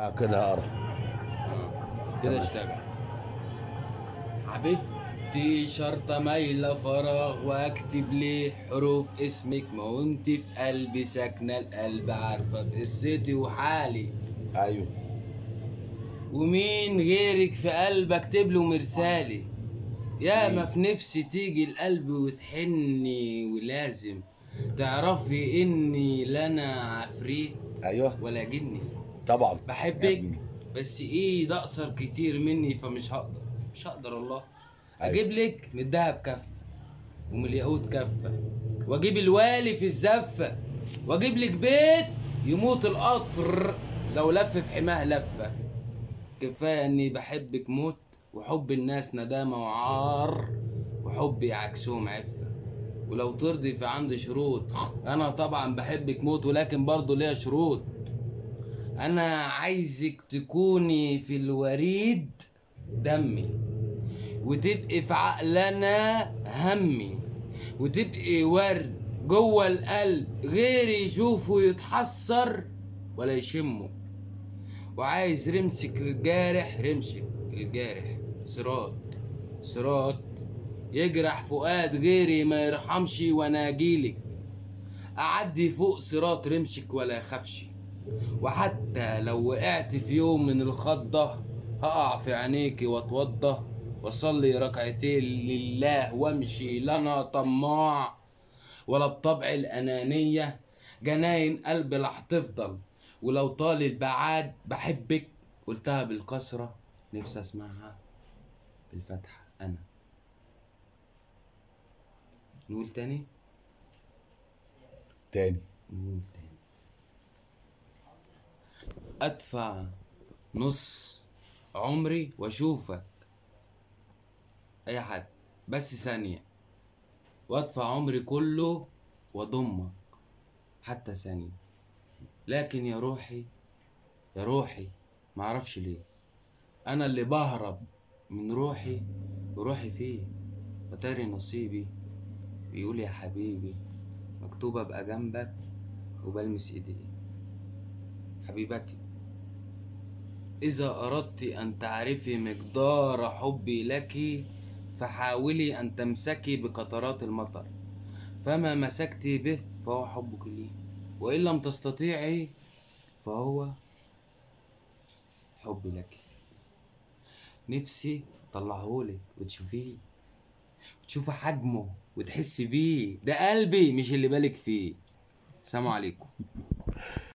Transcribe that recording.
اه كده اقرا آه. كده اشتغل حبيبتي شرطة مايلة فراغ واكتب ليه حروف اسمك ما وانت في قلبي ساكنة القلب عارفة قصتي وحالي ايوه ومين غيرك في قلب اكتب له مرسالي يا ما في نفسي تيجي القلب وتحني ولازم تعرفي اني لنا عفريت ايوه ولا جني طبعا يا بحبك ابني. بس ايد اقصر كتير مني فمش هقدر مش هقدر والله أيوة. اجيب لك من الدهب كفه ومن الياقوت كفه واجيب الوالي في الزفه واجيب لك بيت يموت القطر لو لف في حماه لفه كفايه اني بحبك موت وحب الناس ندامه وعار وحبي عكسهم عفه ولو ترضي في عندي شروط انا طبعا بحبك موت ولكن برضه ليا شروط انا عايزك تكوني في الوريد دمي وتبقي في عقلنا همي وتبقي ورد جوه القلب غيري يشوفه يتحسر ولا يشمه وعايز رمسك الجارح رمشك الجارح صراط صراط يجرح فؤاد غيري ما يرحمش وانا اجيلك اعدي فوق صراط رمشك ولا يخافش وحتى لو وقعت في يوم من الخضة هقع في عينيكي واتوضى واصلي ركعتين لله وامشي لا انا طماع ولا بطبع الانانية جناين قلبي لا هتفضل ولو طال البعاد بحبك قلتها بالكسرة نفسي اسمعها بالفتحة انا نقول تاني تاني نقول تاني ادفع نص عمري واشوفك اي حد بس ثانية وادفع عمري كله واضمك حتى ثانية لكن يا روحي يا روحي معرفش ليه انا اللي بهرب من روحي وروحي فيه وتاري نصيبي بيقول يا حبيبي مكتوبة ابقى جنبك وبلمس ايديك حبيبتي إذا أردت أن تعرفي مقدار حبي لك فحاولي أن تمسكي بقطرات المطر فما مسكت به فهو حبك لي وإن لم تستطيعي فهو حبي لك نفسي أطلعهولك وتشوفيه وتشوفي حجمه وتحسي بيه ده قلبي مش اللي بالك فيه السلام عليكم